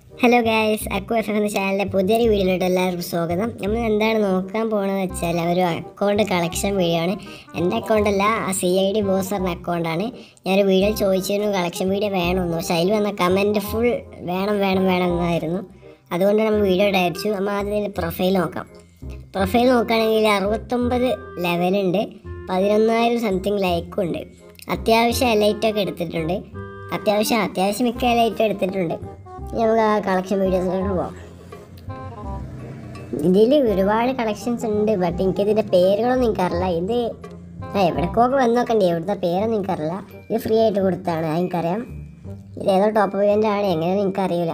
Hello guys അക്കു F എന്ന ചാനലിൻ്റെ പുതിയൊരു വീഡിയോയിലോട്ട് എല്ലാവർക്കും സ്വാഗതം നമ്മൾ എന്താണ് നോക്കാൻ പോകണമെന്ന് വെച്ചാൽ ഒരു അക്കൗണ്ട് കളക്ഷൻ വീഡിയോ ആണ് എൻ്റെ അക്കൗണ്ടല്ല ആ സി ഐ ഡി ബോസറിൻ്റെ അക്കൗണ്ടാണ് ഞാനൊരു വീഡിയോ ചോദിച്ചിരുന്നു കളക്ഷൻ വീഡിയോ വേണമെന്ന് പക്ഷേ അതിൽ വന്ന കമൻറ്റ് ഫുൾ വേണം വേണം വേണം എന്നായിരുന്നു അതുകൊണ്ട് നമ്മൾ വീഡിയോ അയച്ചു നമ്മൾ ആദ്യം ഇതിൻ്റെ പ്രൊഫൈൽ നോക്കാം പ്രൊഫൈൽ നോക്കുകയാണെങ്കിൽ അറുപത്തൊമ്പത് ലെവലുണ്ട് പതിനൊന്നായിരം സംതിങ് ലൈക്കും ഉണ്ട് അത്യാവശ്യം എലൈറ്റൊക്കെ എടുത്തിട്ടുണ്ട് അത്യാവശ്യം അത്യാവശ്യം മിക്ക എലൈറ്റും എടുത്തിട്ടുണ്ട് ഇനി നമുക്ക് ആ കളക്ഷൻ വീഡിയോസിലോട്ട് പോവാം ഇതിൽ ഒരുപാട് കളക്ഷൻസ് ഉണ്ട് ബട്ട് എനിക്കിതിൻ്റെ പേരുകളൊന്നും എനിക്കറിയില്ല ഇത് ആ എവിടേക്കൊക്കെ വന്ന് നോക്കണ്ടേ എവിടുത്തെ പേരൊന്നും എനിക്കറിയില്ല ഇത് ഫ്രീ ആയിട്ട് കൊടുത്താണ് അത് എനിക്കറിയാം ഇത് ഏതോ ടോപ്പ് ഇവൻ്റ് ആണ് എങ്ങനെയാണെന്ന് എനിക്കറിയില്ല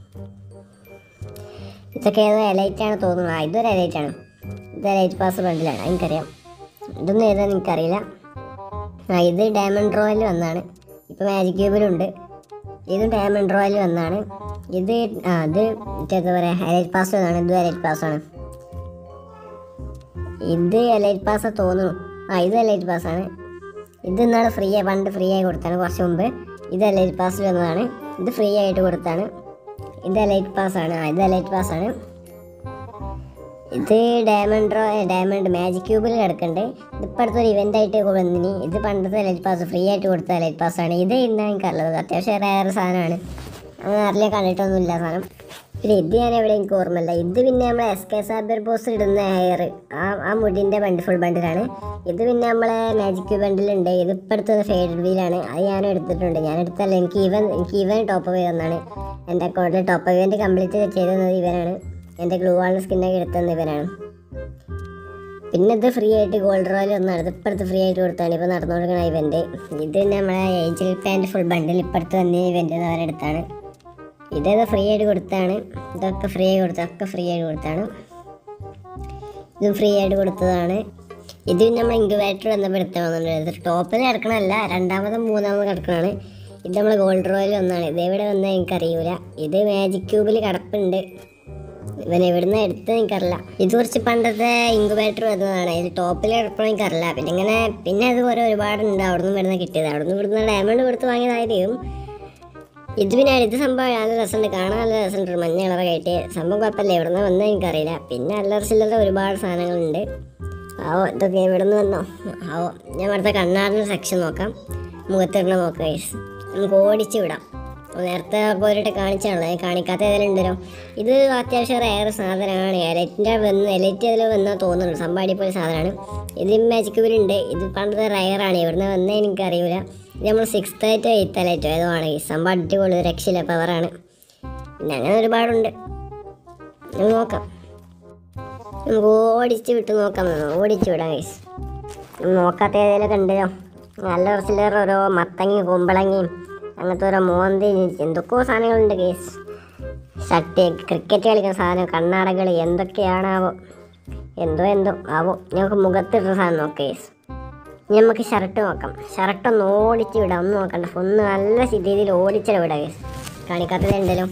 ഇതൊക്കെ ഏതോ എലൈറ്റ് ആണ് തോന്നുന്നു ആ ഇതൊരു എലൈറ്റ് ആണ് ഇത് എലൈറ്റ് പാസ് ബണ്ടിലാണ് എനിക്കറിയാം ഇതൊന്നും ഏതാന്ന് എനിക്കറിയില്ല ആ ഇത് ഡയമണ്ട് റോയൽ വന്നാണ് ഇപ്പോൾ മാജിക് ക്യൂബിലുണ്ട് ഇതും ഡയമണ്ട് റോയൽ വന്നാണ് ഇത് ആ ഇത് മറ്റേ എന്താ പറയുക എലൈറ്റ് പാസ് വന്നാണ് ഇതും എലൈറ്റ് പാസ്സാണ് ഇത് എലൈറ്റ് പാസ് തോന്നുന്നു ആ ഇത് എലൈറ്റ് പാസ്സാണ് ഇത് ഇന്നാണ് ഫ്രീ ആയി പണ്ട് ഫ്രീ ആയി കൊടുത്താണ് കുറച്ച് മുമ്പ് ഇത് എലൈറ്റ് പാസ്സിൽ വന്നതാണ് ഇത് ഫ്രീ ആയിട്ട് കൊടുത്താണ് ഇത് എലൈറ്റ് പാസ്സാണ് ആ ഇത് എലൈറ്റ് പാസ്സാണ് ഇത് ഡയമണ്ട് റോ ഡയമണ്ട് മാജിക് ക്യൂബിൽ കിടക്കുന്നുണ്ട് ഇതിപ്പോൾ അടുത്തൊരു ഇവൻ്റ് ആയിട്ട് വന്നിനി ഇത് പണ്ടത്തെ ലൈറ്റ് പാസ് ഫ്രീ ആയിട്ട് കൊടുത്ത ലൈറ്റ് പാസ്സാണ് ഇത് ഇന്നാ എനിക്കറിയുള്ളത് അത്യാവശ്യം റയർ സാധനമാണ് അങ്ങനെ അറിയാൻ കണ്ടിട്ടൊന്നുമില്ല സാധനം പിന്നെ ഇത് ഞാൻ എവിടെ എനിക്ക് ഓർമ്മയില്ല ഇത് പിന്നെ നമ്മളെ എസ് കെ സാബർ ബോസ് ഇടുന്ന ഹെയർ ആ ആ മുടിൻ്റെ ബണ്ട് ഫുൾ ബണ്ടിലാണ് ഇത് പിന്നെ നമ്മളെ മാജിക് ക്യൂബ് ബണ്ടിലുണ്ട് ഇത് ഇപ്പോൾ അടുത്തത് ഫേഡ് വീലാണ് അത് ഞാനും എടുത്തിട്ടുണ്ട് ഞാൻ എടുത്തല്ല എനിക്ക് ഇവൻ എനിക്ക് ഇവൻ ടോപ്പ് അപ്പ് തന്നാണ് എൻ്റെ അക്കൗണ്ടിൽ ടോപ്പ് ഇവൻ്റ് കംപ്ലീറ്റ് ചെയ്തത് ഇവനാണ് എൻ്റെ ഗ്ലൂ വാൾ സ്കിന്നൊക്കെ എടുത്തത് ഇവനാണ് പിന്നെ ഇത് ഫ്രീ ആയിട്ട് ഗോൾഡ് റോയൽ ഒന്നാണ് ഇത് ഇപ്പുറത്ത് ഫ്രീ ആയിട്ട് കൊടുത്താണ് ഇപ്പോൾ നടന്നുകൊടുക്കുന്ന ഇവൻ്റ് ഇത് നമ്മളെ ഏഞ്ചൽ പാൻറ്റ് ഫുൾ ബണ്ടിൽ ഇപ്പുറത്ത് വന്ന ഇവൻ്റ് എന്ന് അവരെടുത്താണ് ഇതേത് ഫ്രീ ആയിട്ട് കൊടുത്താണ് ഇതൊക്കെ ഫ്രീ ആയി കൊടുത്ത ഒക്കെ ഫ്രീ ആയിട്ട് കൊടുത്താണ് ഇതും ഫ്രീ ആയിട്ട് കൊടുത്തതാണ് ഇത് നമ്മൾ ഇൻക്യുബേറ്റർ ബന്ധപ്പെടുത്തണമെന്നുണ്ട് ഇത് ടോപ്പിൽ കിടക്കണമല്ല രണ്ടാമതും മൂന്നാമതും കിടക്കണതാണ് ഇത് നമ്മൾ ഗോൾഡ് റോയൽ ഒന്നാണ് ഇത് എവിടെ വന്നാൽ എനിക്കറിയൂല ഇത് മാജിക് ക്യൂബിൽ കിടപ്പുണ്ട് ഇവൻ എവിടുന്ന് എടുത്തത് എനിക്കറിയില്ല ഇത് കുറച്ച് പണ്ടത്തെ ഇൻക്യുബേറ്റർ വന്നതാണ് ഇത് ടോപ്പിൽ കിടപ്പണം എനിക്കറിയില്ല പിന്നെ ഇങ്ങനെ പിന്നെ അത് ഓരോ ഒരുപാടുണ്ട് അവിടുന്ന് ഇവിടുന്ന് കിട്ടിയത് അവിടുന്ന് ഇവിടുന്ന് ഡയമണ്ട് കൊടുത്ത് വാങ്ങിയതായിരിക്കും ഇത് പിന്നെ ഇത് സംഭവം നല്ല രസമുണ്ട് കാണാൻ നല്ല രസമുണ്ട് ഒരു മഞ്ഞ കളറൊക്കെ ആയിട്ട് സംഭവം കുഴപ്പമില്ല എവിടെ നിന്ന് വന്നോ എനിക്കറിയില്ല പിന്നെ അല്ലറ ചില്ലറ ഒരുപാട് സാധനങ്ങളുണ്ട് ആവോ ഇതൊക്കെ എവിടെ നിന്ന് വന്നോ ആവോ ഞാൻ അടുത്ത കണ്ണാടിൻ്റെ സെക്ഷൻ നോക്കാം മുഖത്തിടണ നോക്കാം guys. നമുക്ക് ഓടിച്ച് വിടാം നേരത്തെ പോയിട്ട് കാണിച്ചാണല്ലോ ഞാൻ കാണിക്കാത്ത ഏതെങ്കിലും ഉണ്ടല്ലോ ഇത് അത്യാവശ്യം റയർ സാധനമാണ് എലൈറ്റിൻ്റെ വന്ന് എലൈറ്റ് അതിൽ വന്നാൽ തോന്നുന്നുണ്ട് സംഭാടി പോലെ സാധനമാണ് ഇത് മാജിക് ഉണ്ട് ഇത് പണ്ടത്തെ റയറാണ് എവിടുന്ന് വന്നേ എനിക്കറിയില്ല ഇത് നമ്മൾ സിക്സ്ത് ആയിട്ടോ എയ്ത്ത് ആയിട്ടോ ഏതോ ആണ് ഈ സംഭവം അടിപൊളി രക്ഷയില്ല പവറാണ് പിന്നെ അങ്ങനെ ഒരുപാടുണ്ട് നമുക്ക് നോക്കാം നമുക്ക് ഓടിച്ച് വിട്ട് നോക്കാം ഓടിച്ച് വിടാം ഗൈസ് നോക്കാത്ത ഏതെങ്കിലുമൊക്കെ ഉണ്ടല്ലോ നല്ല ചില്ലറ ഓരോ മത്തങ്ങയും കുമ്പളങ്ങയും അങ്ങനത്തെ ഓരോ മോന്തി എന്തൊക്കെയോ സാധനങ്ങളുണ്ട് കേസ് ഷർട്ട് ക്രിക്കറ്റ് കളിക്കുന്ന സാധനം കണ്ണാടകൾ എന്തൊക്കെയാണാവോ എന്തോ എന്തോ ആവോ ഞങ്ങൾക്ക് മുഖത്തിട്ട സാധനം നോക്കാം കേസ് ഇനി നമുക്ക് ഷർട്ട് നോക്കാം ഷർട്ട് ഒന്ന് ഓടിച്ച് വിടാം ഒന്ന് നോക്കണ്ട ഒന്ന് നല്ല രീതിയിൽ ഓടിച്ചിട വിടാം കേസ് കാണിക്കാത്തത് ഉണ്ടല്ലോ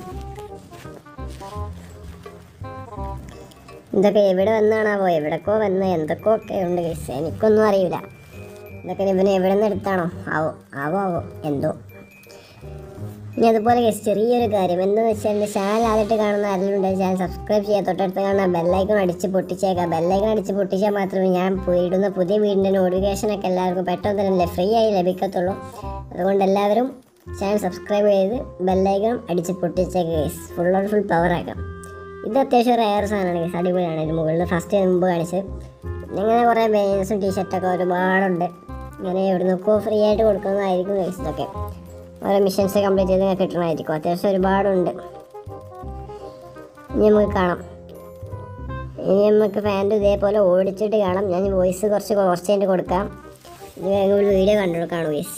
ഇതൊക്കെ എവിടെ വന്നാണാവോ എവിടേക്കോ വന്ന് എന്തൊക്കെയോ ഒക്കെ ഉണ്ട് കേസ് എനിക്കൊന്നും അറിയില്ല ഇതൊക്കെ ഇവന് എവിടെ നിന്ന് എടുത്താണോ ആവോ ആവോ ആവോ എന്തോ ഇനി അതുപോലെ guys, ചെറിയൊരു കാര്യം എന്താണെന്ന് വെച്ചാൽ എൻ്റെ ചാനൽ ആദ്യമായിട്ട് കാണുന്ന ആരെങ്കിലും ഉണ്ടെങ്കിൽ ചാനൽ സബ്സ്ക്രൈബ് ചെയ്യുക തൊട്ടടുത്ത് കാണുന്ന ബെല്ലൈക്കൺ അടിച്ച് പൊട്ടിച്ചേക്കാം ബെല്ലൈക്കൺ അടിച്ച് പൊട്ടിച്ചാൽ മാത്രമേ ഞാൻ പു- ഇടുന്ന പുതിയ വീടിൻ്റെ നോട്ടിഫിക്കേഷനൊക്കെ എല്ലാവർക്കും പെട്ടെന്ന് തന്നെ ഫ്രീ ആയി ലഭിക്കത്തുള്ളൂ അതുകൊണ്ട് എല്ലാവരും ചാനൽ സബ്സ്ക്രൈബ് ചെയ്ത് ബെല്ലൈക്കൺ അടിച്ച് പൊട്ടിച്ചേക്കുക guys full on full power ആക്കാം ഇത് അത്യാവശ്യം റയർ സാധനമാണ് ഗൈസ് അടിപൊളിയാണ് ഇത് മുകളിൽ ഫസ്റ്റ് മുമ്പ് കാണിച്ചത് പിന്നെ ഇങ്ങനെ കുറേ ബനിയൻസും ടീഷർട്ടൊക്കെ ഒരുപാടുണ്ട് ഇങ്ങനെ എവിടെ നിന്നൊക്കെ ഫ്രീ ആയിട്ട് കൊടുക്കുന്നതായിരിക്കും ഗൈസ് ഇതൊക്കെ ഓരോ മിഷൻസ് കംപ്ലീറ്റ് ചെയ്ത് ഇങ്ങനെ കിട്ടണമായിരിക്കും അത്യാവശ്യം ഒരുപാടുണ്ട് ഇനി നമുക്ക് കാണാം ഇനി നമുക്ക് പാൻറ് ഇതേപോലെ ഓടിച്ചിട്ട് കാണാം ഞാൻ വോയിസ് കുറച്ച് കുറച്ച് കഴിഞ്ഞിട്ട് കൊടുക്കാം ഇത് വേഗം ഒരു വീഡിയോ കണ്ടു കാണും ഗൈസ്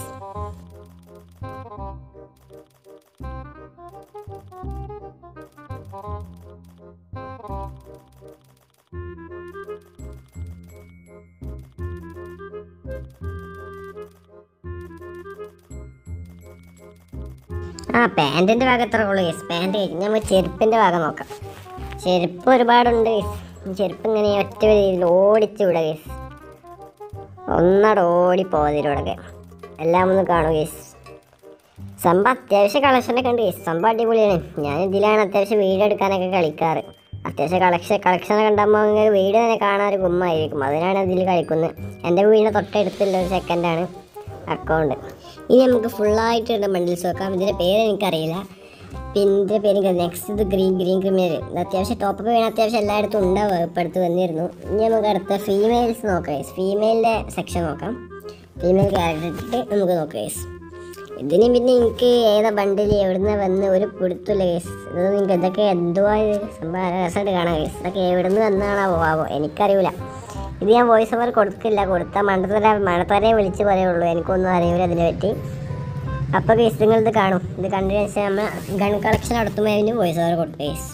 ആ പാൻറ്റിൻ്റെ ഭാഗം എത്ര ഉള്ളൂ ഗൈസ് പാൻറ്റ് കഴിഞ്ഞ് നമുക്ക് ചെരുപ്പിൻ്റെ ഭാഗം നോക്കാം ചെരുപ്പ് ഒരുപാടുണ്ട് ഗൈസ് ചെരുപ്പ് ഇങ്ങനെ ഒറ്റ രീതിയിൽ ഓടിച്ച് വിടുക ഗൈസ് ഒന്നട ഓടി പോകാതിലൂടെ എല്ലാം ഒന്ന് കാണും ഗൈസ് സംഭവം അത്യാവശ്യം കളക്ഷനൊക്കെ ഉണ്ട് സംഭവം അടിപൊളിയാണ് ഞാൻ ഇതിലാണ് അത്യാവശ്യം വീഡിയോ എടുക്കാനൊക്കെ കളിക്കാറ് അത്യാവശ്യം കളക്ഷൻ കളക്ഷനൊക്കെ ഉണ്ടാകുമ്പോൾ അങ്ങനെ വീഡിയോ തന്നെ കാണാൻ ഒരു ഗുമ്മായിരിക്കും അതിനാണ് ഇതിൽ കളിക്കുന്നത് എൻ്റെ വീടിൻ്റെ തൊട്ടടുത്തുള്ള ഒരു സെക്കൻഡാണ് അക്കൗണ്ട് ഇനി നമുക്ക് ഫുള്ളായിട്ട് ബണ്ടിൽസ് നോക്കാം ഇതിൻ്റെ പേര് എനിക്കറിയില്ല പിന്നെ ഇതിൻ്റെ പേര് നെക്സ്റ്റ് ഇത് ഗ്രീൻ ഗ്രീൻ ക്രിമിനൽ ഇത് അത്യാവശ്യം ടോപ്പ് വീണ് അത്യാവശ്യം എല്ലായിടത്തും ഉണ്ടാവും ഇപ്പം അടുത്ത് വന്നിരുന്നു ഇനി നമുക്ക് അടുത്ത ഫീമെയിൽസ് നോക്കാം ഫീമെയിലിൻ്റെ സെക്ഷൻ നോക്കാം ഫീമെയിൽ ക്യാരക്ടർ ഇട്ടിട്ട് നമുക്ക് നോക്കാം guys. ഇതിന് പിന്നെ എനിക്ക് ഏതാ ബണ്ടിൽ എവിടുന്ന് വന്ന് ഒരു പിടുത്തില്ല കേസ് ഇത് നിങ്ങൾക്ക് ഇതൊക്കെ എന്തുവാ ഇത് സംഭവം രസമായിട്ട് കാണാം കേസ് ഇതൊക്കെ എവിടുന്ന് വന്നാണോ ആവോ എനിക്കറിയില്ല ഇത് ഞാൻ വോയിസ് ഓവർ കൊടുക്കില്ല കൊടുത്താൽ മണ്ടത്തര മണത്തരെ വിളിച്ച് പറയുള്ളൂ എനിക്കൊന്നും അറിയില്ല അതിനെ പറ്റി അപ്പോൾ കേസ് നിങ്ങൾ ഇത് കാണും ഇത് കണ്ടതിന് ശേഷം നമ്മൾ ഗൺ കളക്ഷൻ നടത്തുമ്പോൾ അതിന് വോയിസ് ഓവർ കൊടുക്കും കേസ്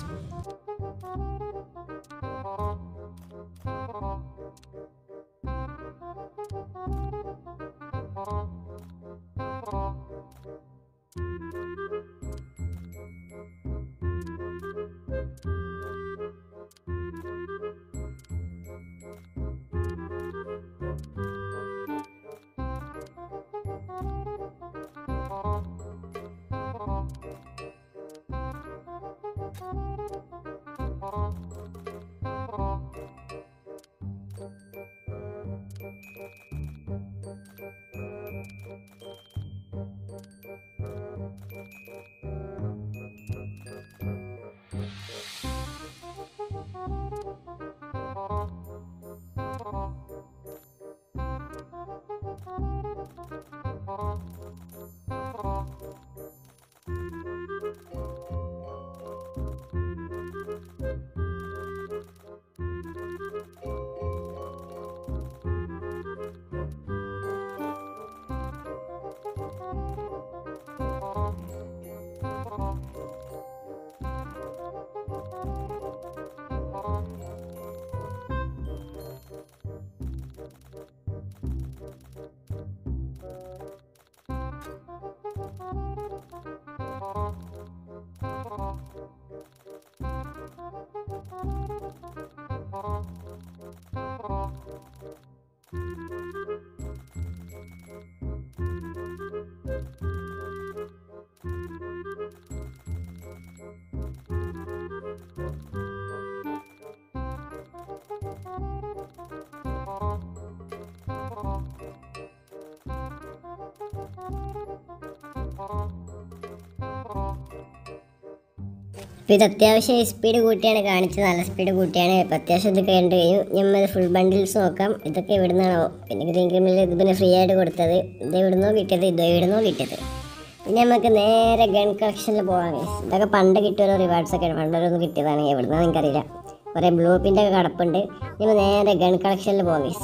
അപ്പോൾ ഇത് അത്യാവശ്യം സ്പീഡ് കൂട്ടിയാണ് കാണിച്ചത് നല്ല സ്പീഡ് കൂട്ടിയാണ് ഇപ്പം അത്യാവശ്യം ഇത് കണ്ടു കഴിയും നമ്മൾ ഫുൾ ബണ്ടിൽസ് നോക്കാം ഇതൊക്കെ എവിടുന്നാണോ പിന്നെ ഗ്രീൻ ക്രീമിൽ ഇത് പിന്നെ ഫ്രീ ആയിട്ട് കൊടുത്തത് ഇത് എവിടുന്നോ കിട്ടിയത് ഇത് എവിടുന്നോ കിട്ടിയത് പിന്നെ നമുക്ക് നേരെ ഗൺ കളക്ഷനിൽ പോകാം guys. ഇതൊക്കെ പണ്ട് കിട്ടിയ റിവാർഡ്സ് ഒക്കെ പണ്ടൊരൊന്നും കിട്ടിയതാണ് എവിടുന്നാന്ന് എനിക്കറിയില്ല കുറേ ബ്ലൂ പിൻ്റെ ഒക്കെ കിടപ്പുണ്ട് നമ്മൾ നേരെ ഗൺ കളക്ഷനിൽ പോകാം guys.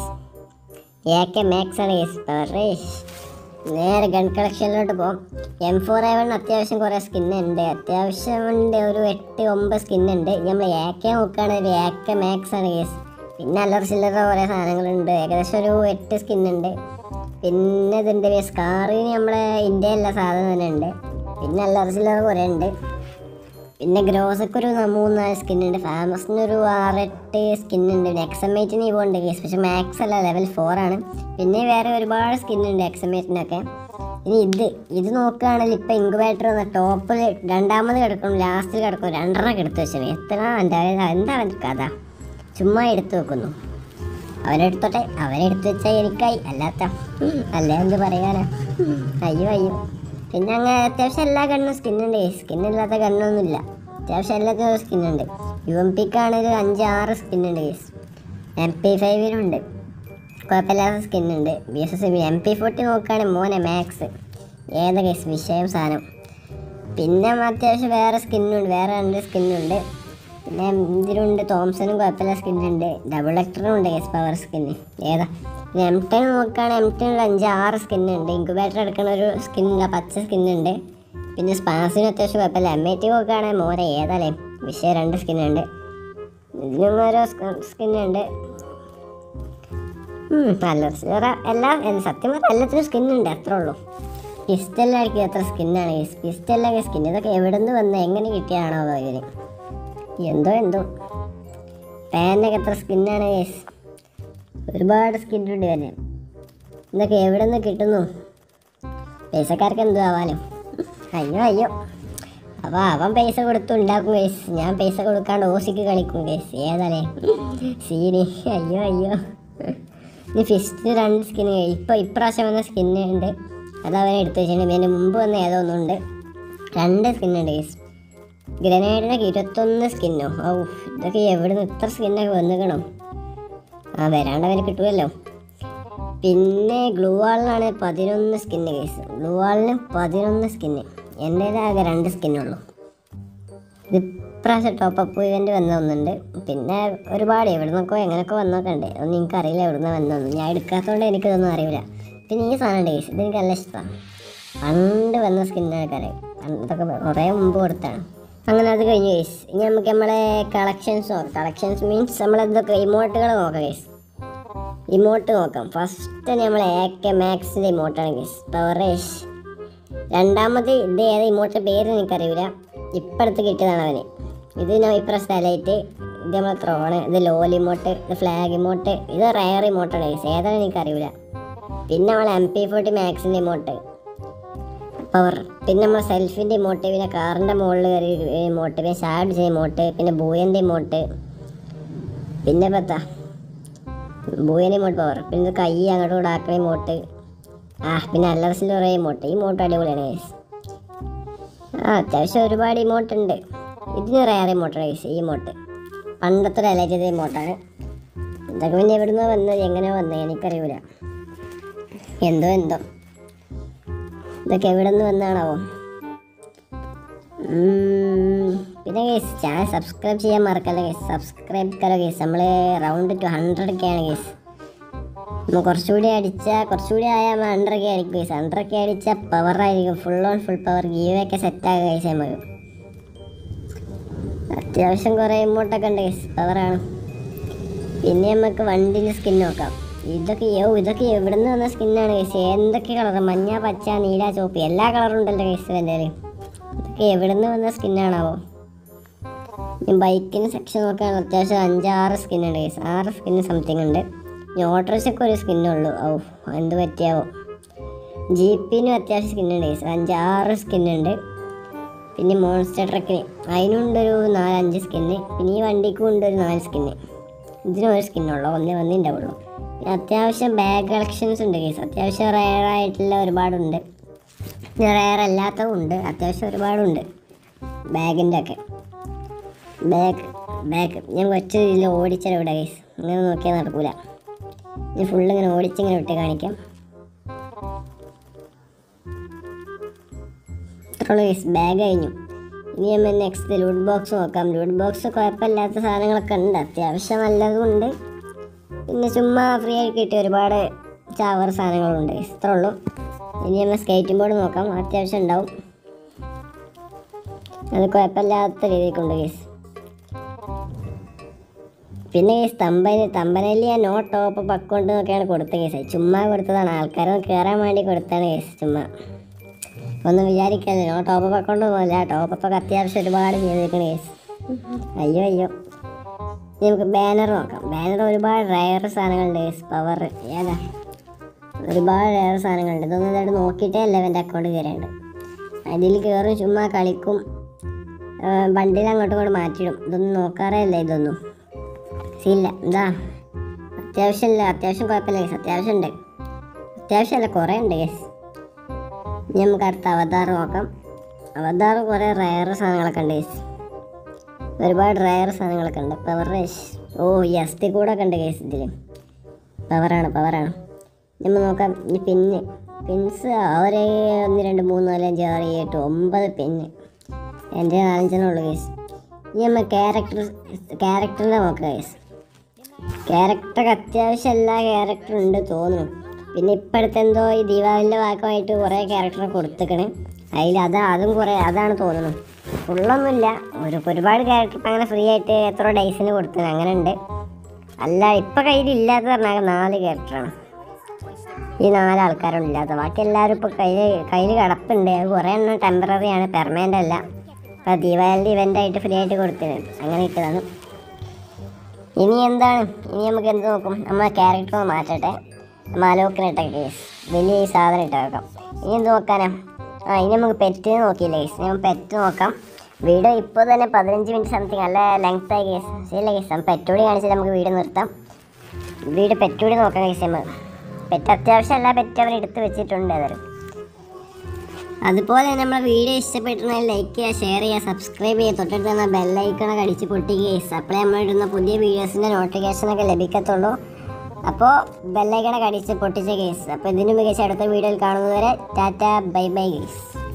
എ കെ മാക്സ് ആണ് കേസ് പറേഷ് നേരെ ഗൺ കളക്ഷനിലോട്ട് പോകും എം ഫോർ എ വൺ അത്യാവശ്യം കുറേ സ്കിന്നുണ്ട് അത്യാവശ്യം ഉണ്ട് ഒരു എട്ട് ഒമ്പത് സ്കിന്നുണ്ട് നമ്മൾ എ കെ നോക്കുകയാണെങ്കിൽ എ കെ മാക്സ് ആണ് കേസ് പിന്നെ അല്ലറ ചില്ലറ കുറേ സാധനങ്ങളുണ്ട് ഏകദേശം ഒരു എട്ട് സ്കിന്നുണ്ട് പിന്നെ ഇതുണ്ട് സ്കാറിന് നമ്മളെ ഇന്ത്യയിലുള്ള സാധനം തന്നെ ഉണ്ട് പിന്നെ അല്ലറ ചില്ലറ കുറേ ഉണ്ട് പിന്നെ ഗ്രോസൊക്കെ ഒരു ന- മൂന്ന് നാല് സ്കിൻ ഉണ്ട് ഫാമസിന് ഒരു ആറെട്ട് സ്കിൻ ഉണ്ട് പിന്നെ എക്സമേറ്റിന് ഇവ ഉണ്ട് കേസ് പക്ഷെ മാക്സ് അല്ല ലെവൽ ഫോർ ആണ് പിന്നെ വേറെ ഒരുപാട് സ്കിൻ ഉണ്ട് എക്സമേറ്റിനൊക്കെ ഇനി ഇത് ഇത് നോക്കുകയാണെങ്കിൽ ഇപ്പം ഇൻക്യുബേറ്റർ എന്ന ടോപ്പിൽ രണ്ടാമത് കിടക്കും ലാസ്റ്റിൽ കിടക്കും രണ്ടെണ്ണം എടുത്ത് വെച്ചാൽ എത്ര എന്താ എന്താ അവൻ്റെ കഥ ചുമ്മാ എടുത്തു വെക്കുന്നു അവനെടുത്തോട്ടെ അവനെടുത്ത് വെച്ചാൽ എനിക്കായി അല്ലാത്ത ഉം, അല്ല എന്ത് പറയാനാ ഉം, അയ്യോ അയ്യോ പിന്നെ അങ്ങനെ അത്യാവശ്യം എല്ലാ ഗണ്ണും സ്കിന്നുണ്ട് സ്കിന്നില്ലാത്ത ഗണ്ണൊന്നുമില്ല അത്യാവശ്യം എല്ലാത്തിനും സ്കിന്നുണ്ട് യു എം പിക്കാണെങ്കിൽ ഒരു അഞ്ച് ആറ് സ്കിന്നുണ്ട് കേസ് എം പി ഫൈവിനുണ്ട് കുഴപ്പമില്ലാത്ത സ്കിന്നുണ്ട് B S S M P forty നോക്കുകയാണെങ്കിൽ മോനെ മാക്സ് ഏതാ കേസ് വിഷയം സാധനം പിന്നെ അത്യാവശ്യം വേറെ സ്കിന്നുണ്ട് വേറെ രണ്ട് സ്കിന്നുണ്ട് പിന്നെ ഇതിലുണ്ട് തോംസണും കുഴപ്പമില്ല സ്കിന്നുണ്ട് ഡബിൾ ലെക്ടറും ഉണ്ട് കേസ് പവർ സ്കിന്ന് ഏതാ പിന്നെ എം ടെൻ നോക്കുകയാണെങ്കിൽ എം ടെനിൽ അഞ്ച് ആറ് സ്കിന്നുണ്ട് ഇൻക്യുബേറ്റർ എടുക്കുന്ന ഒരു സ്കിന്നില്ല പച്ച സ്കിന്നുണ്ട് പിന്നെ സ്പാസിന് അത്യാവശ്യം കുഴപ്പമില്ല എം ഐ ടി നോക്കുകയാണെങ്കിൽ മോനെ ഏതാലേ വിഷയം രണ്ട് സ്കിന്നുണ്ട് ഇതിനും ഓരോ സ്കിന്നുണ്ട് നല്ല ചില്ലറ എല്ലാ എന്ത് സത്യം പറഞ്ഞാൽ എല്ലാത്തിനും സ്കിന്നുണ്ട് അത്രേ ഉള്ളൂ പിസ്റ്റലായിരിക്കും എത്ര സ്കിന്നാണ് പിസ്റ്റലൊക്കെ സ്കിൻ ഇതൊക്കെ എവിടെ നിന്ന് വന്ന് എങ്ങനെ കിട്ടിയാണോ ഇതിന് എന്തോ എന്തോ പാനൊക്കെ എത്ര സ്കിന്നാണ് കേസ് ഒരുപാട് സ്കിന്നുണ്ട് തന്നെ ഇതൊക്കെ എവിടെ നിന്ന് കിട്ടുന്നു പൈസക്കാർക്ക് എന്തോ ആവാലോ അയ്യോ അയ്യോ അപ്പോൾ അവൻ പൈസ കൊടുത്ത് ഉണ്ടാക്കും കേസ് ഞാൻ പൈസ കൊടുക്കാണ്ട് ഓസിക്ക് കളിക്കും കേസ് ഏതാലേ സീനി അയ്യോ അയ്യോ ഇനി ഫിസ്റ്റ് രണ്ട് സ്കിന്ന് ഇപ്പോൾ ഇപ്രാവശ്യം വന്ന സ്കിന്ന് ഉണ്ട് അത് അവൻ എടുത്തു വെച്ചിട്ടുണ്ട് ഇതിൻ്റെ മുമ്പ് വന്ന ഏതോ ഒന്നുണ്ട് രണ്ട് സ്കിന്നുണ്ട് കേസ് ഗ്രനേഡിനൊക്കെ ഇരുപത്തൊന്ന് സ്കിന്നോ ഔ ഇതൊക്കെ എവിടെ നിന്ന് ഇത്ര സ്കിന്നൊക്കെ വന്നിക്കണം ആ വരാണ്ടവന് കിട്ടുമല്ലോ പിന്നെ ഗ്ലൂ വാളിനാണ് പതിനൊന്ന് സ്കിന്ന് കേസ് ഗ്ലൂ വാളിന് പതിനൊന്ന് സ്കിന്ന് എൻ്റേതാകെ രണ്ട് സ്കിന്നുള്ളൂ ഇത് ഇപ്രാവശ്യം ടോപ്പ് അപ്പ് ഇവൻ്റ് വന്ന ഒന്നുണ്ട് പിന്നെ ഒരുപാട് എവിടെ നിന്നൊക്കെ എങ്ങനെയൊക്കെ വന്നൊക്കെ ഉണ്ട് ഒന്നും എനിക്കറിയില്ല എവിടെ നിന്ന് വന്നൊന്നും ഞാൻ എടുക്കാത്തതുകൊണ്ട് എനിക്കിതൊന്നും അറിയില്ല പിന്നെ ഈ സാധനം ഉണ്ട് കേസ് ഇതെനിക്ക് നല്ല ഇഷ്ടമാണ് പണ്ട് വന്ന സ്കിന്നൊക്കെ അറിയാം പണ്ടൊക്കെ കുറേ മുമ്പ് കൊടുത്താണ് അങ്ങനെ അത് കഴിഞ്ഞു കേസ് ഇനി നമുക്ക് നമ്മളെ കളക്ഷൻസ് നോക്കാം കളക്ഷൻസ് മീൻസ് നമ്മളെന്തൊക്കെ ഇമോട്ടുകൾ നോക്കാം കേസ് ഇമോട്ട് നോക്കാം ഫസ്റ്റ് നമ്മൾ എ കെ മാക്സിൻ്റെ ഇമോട്ടാണ് കേസ് പവറേഷ് രണ്ടാമത് ഇത് ഏത് ഇമോട്ട് പേര് എനിക്കറിയില്ല ഇപ്പടുത്ത് കിട്ടിയതാണ് അവന് ഇത് ഞാൻ ഇപ്പുറം സ്ഥലമായിട്ട് ഇത് നമ്മളെ ത്രോണ് ഇത് ലോൽ ഇമോട്ട് ഇത് ഫ്ലാഗ് ഇമോട്ട് ഇത് റയർ ഇമോട്ടാണ് കേസ് ഏതാണ് എനിക്കറിയില്ല പിന്നെ നമ്മൾ എം പി ഫോർട്ടി മാക്സിൻ്റെ ഇമോട്ട് പവർ പിന്നെ നമ്മൾ സെൽഫിൻ്റെ ഇമോട്ട് പിന്നെ കാറിൻ്റെ മുകളിൽ കയറി ഇമോട്ട് പിന്നെ ഷാഡ് ചെയ്യുന്ന ഇമോട്ട് പിന്നെ ബൂയൻ്റെ ഇമോട്ട് പിന്നെ പത്താ ബൂയൻ്റെ ഇമോട്ട് പവർ പിന്നെ ഇത് കൈ അങ്ങോട്ടും കൂടെ ആക്കണ ഇമോട്ട് ആ പിന്നെ അല്ലറസിൽ കുറേ ഇമോട്ട് ഈ ഇമോട്ട് അടിപൊളിയാണ് ഗൈസ് ആ അത്യാവശ്യം ഒരുപാട് ഇമോട്ട് ഉണ്ട് ഇതിന് റയർ ഇമോട്ടാണ് ഗൈസ് ഈ ഇമോട്ട് പണ്ടത്തെ ഹൈലൈറ്റ് ചെയ്ത ഇമോട്ടാണ് ഇതൊക്കെ പിന്നെ എവിടുന്ന് വന്നത് എങ്ങനെ വന്നത് എനിക്കറിയില്ല എന്തോ എന്തോ ഇതൊക്കെ എവിടെ നിന്ന് വന്നാണാവോ ഉം, പിന്നെ കേസ് ചാനൽ സബ്സ്ക്രൈബ് ചെയ്യാൻ മറക്കല്ല കേസ് സബ്സ്ക്രൈബ് കലോ കേസ് നമ്മൾ റൗണ്ട് ടു ഹൺഡ്രഡ് ഒക്കെ ആണ് കേസ് നമ്മൾ കുറച്ചുകൂടി അടിച്ചാൽ കുറച്ചുകൂടി ആയാൽ നമ്മൾ ഹൺഡ്രഡ് ഒക്കെ ആയിരിക്കും കേസ് ഹൺഡ്രഡ് ഒക്കെ അടിച്ചാൽ പവർ ആയിരിക്കും ഫുൾ ഓൺ ഫുൾ പവർ ഗീവൊക്കെ സെറ്റാകുക കേസ് നമുക്ക് അത്യാവശ്യം കുറേ ഇമോട്ടൊക്കെ ഉണ്ട് കേസ് പവറാണ് പിന്നെ നമുക്ക് വണ്ടിയിൽ സ്കിൻ നോക്കാം ഇതൊക്കെ യോ ഇതൊക്കെ എവിടെ നിന്ന് വന്ന സ്കിന്നാണ് കേസ് എന്തൊക്കെ കളർ മഞ്ഞ പച്ച നീല ചോപ്പ് എല്ലാ കളറും ഉണ്ടല്ലോ കേസ് എൻ്റെ ഇതൊക്കെ എവിടെ നിന്ന് വന്ന സ്കിന്നാണാവോ ബൈക്കിന് സെക്ഷൻ നോക്കാൻ അത്യാവശ്യം അഞ്ചാറ് സ്കിന്നുണ്ട് കേസ് ആറ് സ്കിന്ന് സംതിങ് ഉണ്ട് ഇനി ഓട്ടോറിക്ഷയ്ക്ക് ഒരു സ്കിന്നുള്ളൂ ഔ എന്ത് പറ്റിയാവോ ജീപ്പിനും അത്യാവശ്യം സ്കിന്നുണ്ട് കേസ് അഞ്ചാറ് സ്കിന്നുണ്ട് പിന്നെ മോൺസ്റ്റർ ട്രക്കിന് അതിനുണ്ടൊരു നാലഞ്ച് സ്കിന്ന് പിന്നെ ഈ വണ്ടിക്കും ഉണ്ട് ഒരു നാല് സ്കിന്ന് ഇതിനും ഒരു സ്കിന്നുള്ളൂ ഒന്നേ ഒന്നേ ഉണ്ടാവുള്ളൂ പിന്നെ അത്യാവശ്യം ബാഗ് കളക്ഷൻസ് ഉണ്ട് കേസ് അത്യാവശ്യം റയർ ആയിട്ടുള്ള ഒരുപാടുണ്ട് പിന്നെ റയർ അല്ലാത്തതും ഉണ്ട് അത്യാവശ്യം ഒരുപാടുണ്ട് ബാഗിൻ്റെ ഒക്കെ ബാഗ് ബാഗ് ഞാൻ കുറച്ച് ഇതിൽ ഓടിച്ചാൽ ഇവിടെ കേസ് ഇങ്ങനെ നോക്കിയാൽ നടക്കൂല ഞാൻ ഫുള്ള് ഇങ്ങനെ ഓടിച്ചിങ്ങനെ വിട്ട് കാണിക്കാം ഇത്രയുള്ള കേസ് ബാഗ് കഴിഞ്ഞു ഇനി നമ്മൾ നെക്സ്റ്റ് ലൂട്ട് ബോക്സ് നോക്കാം ലൂട്ട് ബോക്സ് കുഴപ്പമില്ലാത്ത സാധനങ്ങളൊക്കെ ഉണ്ട് അത്യാവശ്യം നല്ലതും ഉണ്ട് പിന്നെ ചുമ്മാ ഫ്രീ ആയി കിട്ടിയ ഒരുപാട് ചാവർ സാധനങ്ങളുണ്ട് ഇത്രേ ഉള്ളൂ ഇനി നമ്മൾ സ്കേറ്റിംഗ് ബോർഡ് നോക്കാം അത്യാവശ്യം ഉണ്ടാവും അത് കുഴപ്പമില്ലാത്ത രീതിക്കുണ്ട് കേസ് പിന്നെ ഈ സ്തംഭന് തമ്പനയിൽ ഞാൻ നോ ടോപ്പ് അക്കൗണ്ട് നോക്കിയാണ് കൊടുത്ത കേസ് ചുമ്മാ കൊടുത്തതാണ് ആൾക്കാരൊന്ന് കയറാൻ വേണ്ടി കൊടുത്താണ് കേസ് ചുമ്മാ ഒന്നും വിചാരിക്കാതെ നോ ടോപ്പ് അക്കൗണ്ട് ഒന്നുമല്ല ടോപ്പ് ഒക്കെ അത്യാവശ്യം ഒരുപാട് ചെയ്തേക്കണ കേസ് അയ്യോ അയ്യോ ഇനി നമുക്ക് ബാനർ നോക്കാം ബാനർ ഒരുപാട് റയർ സാധനങ്ങളുണ്ട് കേസ് പവർ ഏതാ ഒരുപാട് റയർ സാധനങ്ങളുണ്ട് ഇതൊന്നും ഇതായിട്ട് നോക്കിയിട്ടേ അല്ല എൻ്റെ അക്കൗണ്ട് കയറിയുണ്ട് അതിൽ കയറും ചുമ്മാ കളിക്കും വണ്ടിയിൽ അങ്ങോട്ടും ഇങ്ങോട്ട് മാറ്റിയിടും ഇതൊന്നും നോക്കാറേ ഇല്ല ഇതൊന്നും സീല്ല എന്താ അത്യാവശ്യമില്ല അത്യാവശ്യം കുഴപ്പമില്ല കേസ് അത്യാവശ്യം ഉണ്ട് അത്യാവശ്യമല്ല കുറേ ഉണ്ട് കേസ് ഇനി നമുക്ക് അടുത്ത അവതാർ നോക്കാം അവതാർ കുറേ റയർ സാധനങ്ങളൊക്കെ ഉണ്ട് കേസ് ഒരുപാട് റയർ സാധനങ്ങളൊക്കെ ഉണ്ട് പവർ റേഷ് ഓ ഈ അസ്ഥി കൂടെ ഒക്കെ ഉണ്ട് കേസ് ഇതിൽ പവറാണ് പവറാണ് നമ്മൾ നോക്കാം ഈ പിന്ന് പിൻസ് ഒരു ഒന്ന് രണ്ട് മൂന്ന് നാല് അഞ്ച് ആറ് ഏഴ് എട്ട് ഒമ്പത് പിന്ന് എൻ്റെ നാലഞ്ചെണ്ണം ഉള്ളു കേസ് ഇനി നമ്മൾ ക്യാരക്ടർ ക്യാരക്ടറിനെ നോക്കാം കേസ് ക്യാരക്ടർ അത്യാവശ്യം എല്ലാ ക്യാരക്ടറും ഉണ്ട് തോന്നുന്നു പിന്നെ ഇപ്പോഴത്തെ എന്തോ ഈ ദീപാവലിൻ്റെ ഭാഗമായിട്ട് കുറേ ക്യാരക്ടർ കൊടുത്തേക്കണ് അതിൽ അത് അതും കുറേ അതാണ് തോന്നുന്നു ഫുള്ളൊന്നുമില്ല ഒരു ഒരുപാട് ക്യാരക്ടർ ഇപ്പം അങ്ങനെ ഫ്രീ ആയിട്ട് എത്ര ഡേയ്സിന് കൊടുത്തത് അങ്ങനെ ഉണ്ട് അല്ല ഇപ്പം കയ്യിലില്ലാത്ത പറഞ്ഞാൽ നാല് ക്യാരക്ടറാണ് ഈ നാല് ആൾക്കാരും ഇല്ലാത്ത ബാക്കി എല്ലാവരും ഇപ്പോൾ കയ്യിൽ കയ്യിൽ കിടപ്പുണ്ട് അത് കുറേ എണ്ണം ടെമ്പററി ആണ് പെർമനൻ്റ് അല്ല ഇപ്പോൾ ദീപാവലിൻ്റെ ഇവൻ്റായിട്ട് ഫ്രീ ആയിട്ട് കൊടുത്തത് അങ്ങനെ ഇട്ടതാണ് ഇനി എന്താണ് ഇനി നമുക്ക് എന്ത് നോക്കും നമ്മളെ ക്യാരക്ടർ ഒന്ന് മാറ്റട്ടെ മാലോക്കിനിട്ട കേസ് വലിയ ഈ സാധനം ഇട്ട് വെക്കാം ഇനി എന്ത് നോക്കാനാ ആ ഇനി നമുക്ക് പെറ്റ് നോക്കിയില്ലേ ഗൈസ് ഞാൻ പെറ്റ് നോക്കാം വീഡിയോ ഇപ്പോൾ തന്നെ പതിനഞ്ച് മിനിറ്റ് സംതിങ് നല്ല ലെങ്ത് ആയി കേസ് ശരിയല്ല കേസ് നമുക്ക് പെറ്റോടി കാണിച്ചിട്ട് നമുക്ക് വീഡിയോ നിർത്താം വീട് പെറ്റോടി നോക്കാം കേസ് നമ്മൾ പെറ്റ് അത്യാവശ്യം എല്ലാ പെറ്റും അവർ എടുത്ത് വെച്ചിട്ടുണ്ട് ഏതായാലും അതുപോലെ തന്നെ നമ്മുടെ വീഡിയോ ഇഷ്ടപ്പെട്ടിരുന്നാൽ ലൈക്ക് ചെയ്യുക ഷെയർ ചെയ്യുക സബ്സ്ക്രൈബ് ചെയ്യുക തൊട്ടടുത്ത് തന്നെ ബെല്ലൈക്കണൊക്കെ അടിച്ച് പൊട്ടിക്കുക അപ്പോഴേ നമ്മളിടുന്ന പുതിയ വീഡിയോസിൻ്റെ നോട്ടിഫിക്കേഷനൊക്കെ ലഭിക്കത്തുള്ളൂ അപ്പോൾ ബെല്ലൈക്കണൊക്കെ അടിച്ച് പൊട്ടിച്ച കേസ് അപ്പോൾ ഇതിന് മികച്ച അടുത്ത വീഡിയോയിൽ കാണുന്നതുവരെ ടാറ്റ ബൈ ബൈ കേസ്